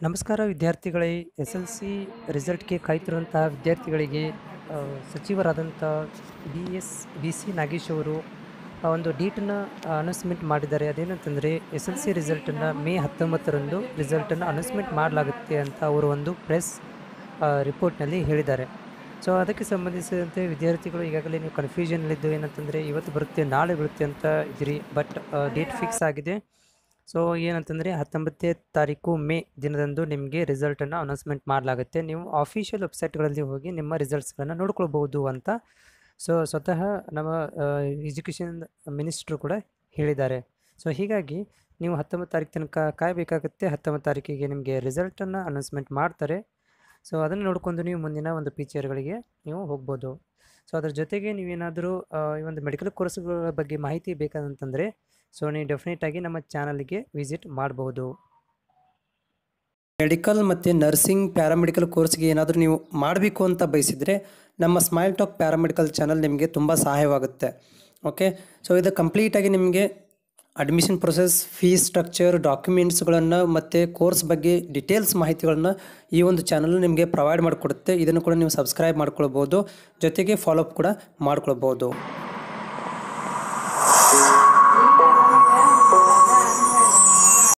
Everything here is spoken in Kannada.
ನಮಸ್ಕಾರ ವಿದ್ಯಾರ್ಥಿಗಳೇ ಎಸ್ ಎಲ್ ಸಿ ರಿಸಲ್ಟ್ಗೆ ಕಾಯ್ತಿರುವಂತಹ ವಿದ್ಯಾರ್ಥಿಗಳಿಗೆ ಆ, ಸಚಿವರಾದಂಥ B S B C Nagesh ಅವರು ಆ ಒಂದು ಡೇಟನ್ನು ಅನೌನ್ಸ್ಮೆಂಟ್ ಮಾಡಿದ್ದಾರೆ ಅದೇನಂತಂದರೆ ಎಸ್ ಎಲ್ ಸಿ ರಿಸಲ್ಟನ್ನು ಮೇ ಹತ್ತೊಂಬತ್ತರಂದು ರಿಸಲ್ಟನ್ನು ಅನೌನ್ಸ್ಮೆಂಟ್ ಮಾಡಲಾಗುತ್ತೆ ಅಂತ ಅವರು ಒಂದು ಪ್ರೆಸ್ ರಿಪೋರ್ಟ್ನಲ್ಲಿ ಹೇಳಿದ್ದಾರೆ ಸೊ ಅದಕ್ಕೆ ಸಂಬಂಧಿಸಿದಂತೆ ವಿದ್ಯಾರ್ಥಿಗಳು ಈಗಾಗಲೇ ನೀವು ಕನ್ಫ್ಯೂಷನಲ್ಲಿದ್ದು ಏನಂತಂದರೆ ಇವತ್ತು ಬರುತ್ತೆ ನಾಳೆ ಬರುತ್ತೆ ಅಂತ ಇದ್ದೀರಿ ಬಟ್ ಡೇಟ್ ಫಿಕ್ಸ್ ಆಗಿದೆ ಸೊ ಏನಂತಂದರೆ ಹತ್ತೊಂಬತ್ತನೇ ತಾರೀಕು ಮೇ ದಿನದಂದು ನಿಮಗೆ ರಿಸಲ್ಟನ್ನು ಅನೌನ್ಸ್ಮೆಂಟ್ ಮಾಡಲಾಗುತ್ತೆ ನೀವು ಆಫಿಷಿಯಲ್ ವೆಬ್ಸೈಟ್ಗಳಲ್ಲಿ ಹೋಗಿ ನಿಮ್ಮ ರಿಸಲ್ಟ್ಸ್ಗಳನ್ನು ನೋಡ್ಕೊಳ್ಬೋದು ಅಂತ ಸೊ ಸ್ವತಃ ನಮ್ಮ ಎಜುಕೇಷನ್ ಮಿನಿಸ್ಟ್ರು ಕೂಡ ಹೇಳಿದ್ದಾರೆ ಸೊ ಹೀಗಾಗಿ ನೀವು ಹತ್ತೊಂಬತ್ತು ತಾರೀಕು ತನಕ ಕಾಯಬೇಕಾಗುತ್ತೆ ಹತ್ತೊಂಬತ್ತು ತಾರೀಕಿಗೆ ನಿಮಗೆ ರಿಸಲ್ಟನ್ನು ಅನೌನ್ಸ್ಮೆಂಟ್ ಮಾಡ್ತಾರೆ ಸೊ ಅದನ್ನು ನೋಡಿಕೊಂಡು ನೀವು ಮುಂದಿನ ಒಂದು ಫೀಚರ್ಗಳಿಗೆ ನೀವು ಹೋಗ್ಬೋದು ಸೊ ಅದ್ರ ಜೊತೆಗೆ ನೀವೇನಾದರೂ ಈ ಒಂದು ಮೆಡಿಕಲ್ ಕೋರ್ಸ್ಗಳ ಬಗ್ಗೆ ಮಾಹಿತಿ ಬೇಕಾದಂತಂದರೆ ಸೊ ನೀವು ಡೆಫಿನೆಟಾಗಿ ನಮ್ಮ ಚಾನಲ್ಗೆ ವಿಸಿಟ್ ಮಾಡ್ಬೋದು ಮೆಡಿಕಲ್ ಮತ್ತು ನರ್ಸಿಂಗ್ ಪ್ಯಾರಾಮೆಡಿಕಲ್ ಕೋರ್ಸ್ಗೆ ಏನಾದರೂ ನೀವು ಮಾಡಬೇಕು ಅಂತ ಬಯಸಿದರೆ ನಮ್ಮ ಸ್ಮೈಲ್ ಟಾಕ್ ಪ್ಯಾರಾಮೆಡಿಕಲ್ ಚಾನಲ್ ನಿಮಗೆ ತುಂಬ ಸಹಾಯವಾಗುತ್ತೆ ಓಕೆ ಸೊ ಇದು ಕಂಪ್ಲೀಟಾಗಿ ನಿಮಗೆ ಅಡ್ಮಿಷನ್ ಪ್ರೊಸೆಸ್ ಫೀಸ್ ಸ್ಟ್ರಕ್ಚರ್ ಡಾಕ್ಯುಮೆಂಟ್ಸ್ಗಳನ್ನು ಮತ್ತು ಕೋರ್ಸ್ ಬಗ್ಗೆ ಡಿಟೇಲ್ಸ್ ಮಾಹಿತಿಗಳನ್ನು ಈ ಒಂದು ಚಾನಲ್ ನಿಮಗೆ ಪ್ರೊವೈಡ್ ಮಾಡಿಕೊಡುತ್ತೆ ಇದನ್ನು ಕೂಡ ನೀವು ಸಬ್ಸ್ಕ್ರೈಬ್ ಮಾಡ್ಕೊಳ್ಬೋದು ಜೊತೆಗೆ ಫಾಲೋಅಪ್ ಕೂಡ ಮಾಡ್ಕೊಳ್ಬೋದು